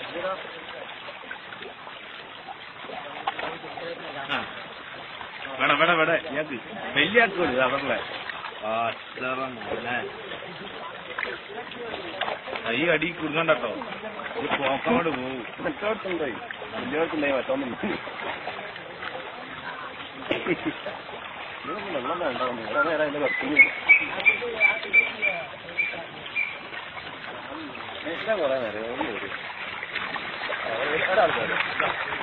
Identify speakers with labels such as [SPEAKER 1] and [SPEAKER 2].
[SPEAKER 1] ആ. വേണം വേണം വേണം ഇയാൾക്ക് വലിയ ആക്കുമല്ലോ അവരുടെ ആ അത്ര മോനെ ആ, ഈ അടി കുടുങ്ങണ്ടോ ഇത് പോക്കങ്ങോട്ട് പോവും
[SPEAKER 2] മറ്റോടത്തുണ്ടായി വലിയോടത്തുണ്ടായി മറ്റൊന്നും വെള്ളം വേണ്ട വേറെ നേരം അതിന്റെ വർക്കിങ് കുറെ നേരം ഒരാൾക്കാർ